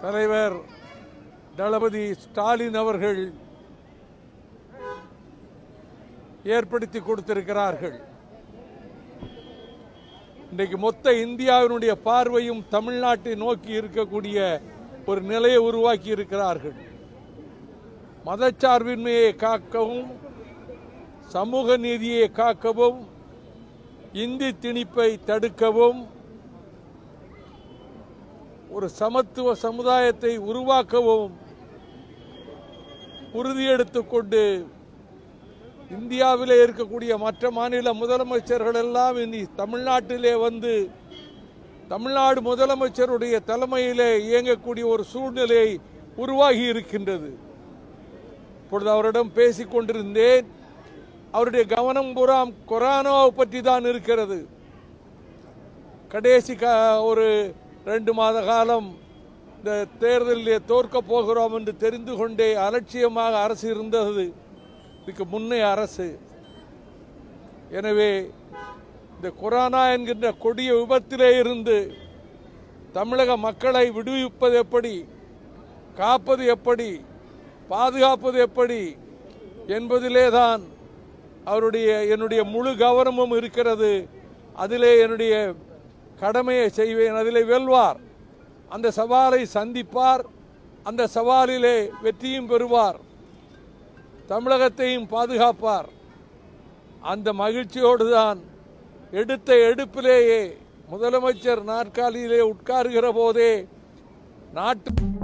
தலைவர் தளபதி ஸ்டாலின் அவர்கள் ஏற்படுத்தி கொடுத்திருக்கிறார்கள் இன்றைக்கு மொத்த இந்தியாவினுடைய பார்வையும் தமிழ்நாட்டை நோக்கி இருக்கக்கூடிய ஒரு நிலையை உருவாக்கி இருக்கிறார்கள் மதச்சார்பின்மையை காக்கவும் சமூக நீதியை காக்கவும் இந்தி திணிப்பை தடுக்கவும் ஒரு சமத்துவ சமுதாயத்தை உருவாக்கவும் உறுதியெடுத்துக் கொண்டு இந்தியாவிலே இருக்கக்கூடிய மற்ற மாநில முதலமைச்சர்கள் எல்லாம் இனி தமிழ்நாட்டிலே வந்து தமிழ்நாடு முதலமைச்சருடைய தலைமையிலே இயங்கக்கூடிய ஒரு சூழ்நிலை உருவாகி இருக்கின்றது இப்பொழுது அவரிடம் பேசிக் கொண்டிருந்தேன் அவருடைய கவனம் புறாம் கொரோனாவை பற்றி தான் இருக்கிறது கடைசி கா- ஒரு ரெண்டு மாத காலம் இந்த தேர்தலிலே தோற்க போகிறோம் என்று தெரிந்து கொண்டே அலட்சியமாக அரசு இருந்தது இதுக்கு முன்னே அரசு எனவே இந்த கொரோனா என்கின்ற கொடிய விபத்திலே இருந்து தமிழக மக்களை விடுவிப்பது எப்படி காப்பது எப்படி பாதுகாப்பது எப்படி என்பதிலே தான் அவருடைய என்னுடைய முழு கவனமும் இருக்கிறது அதிலே என்னுடைய கடமையை செய்வேன் அதிலே வெல்வார் அந்த சவாலை சந்திப்பார் அந்த சவாலிலே வெற்றியும் பெறுவார் தமிழகத்தையும் பாதுகாப்பார் அந்த மகிழ்ச்சியோடு தான் எடுத்த எடுப்பிலேயே முதலமைச்சர் நாற்காலியிலே உட்காருகிற போதே நாட்டு